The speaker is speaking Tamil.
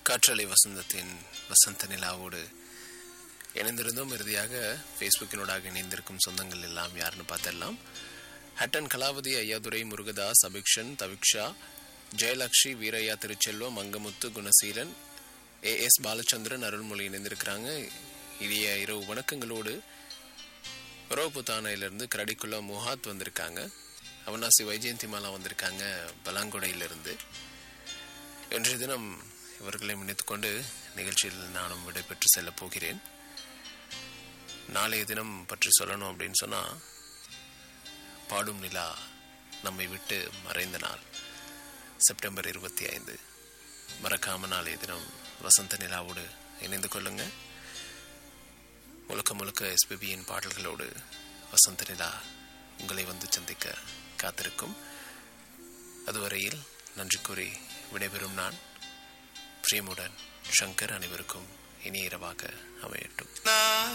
காற்றலை வசந்தத்தின் வசந்த நிலாவோடு இணைந்திருந்தோம் இறுதியாக ஃபேஸ்புக்கினூடாக இணைந்திருக்கும் சொந்தங்கள் எல்லாம் யாருன்னு பார்த்தெல்லாம் ஹட்டன் கலாவதி ஐயாதுரை முருகதாஸ் அபிக்ஷன் தவிக்ஷா ஜெயலக்ஷி வீரையா திருச்செல்வம் மங்கமுத்து குணசீலன் ஏ எஸ் பாலச்சந்திரன் அருள்மொழி இணைந்திருக்கிறாங்க இனிய இரவு வணக்கங்களோடு ரோபுத்தானையிலிருந்து கரடிக்குள்ள முஹாத் வந்திருக்காங்க அவனாசி வைஜெயந்தி மாலா வந்திருக்காங்க பலாங்குடையிலிருந்து இன்றைய தினம் இவர்களை முன்னித்துக்கொண்டு நிகழ்ச்சியில் நானும் விடைபெற்று செல்லப் போகிறேன் நாளைய தினம் பற்றி சொல்லணும் அப்படின்னு சொன்னா பாடும் நிலா நம்மை விட்டு மறைந்த நாள் செப்டம்பர் இருபத்தி ஐந்து மறக்காம நாளைய தினம் வசந்த நிலாவோடு இணைந்து கொள்ளுங்க முழுக்க முழுக்க எஸ்பிபியின் பாடல்களோடு வசந்த நிலா உங்களை வந்து சந்திக்க காத்திருக்கும் அதுவரையில் நன்றி கூறி விடைபெறும் நான் பிரியமுடன் சங்கர் அனைவருக்கும் இனிய இரவாக அமையட்டும்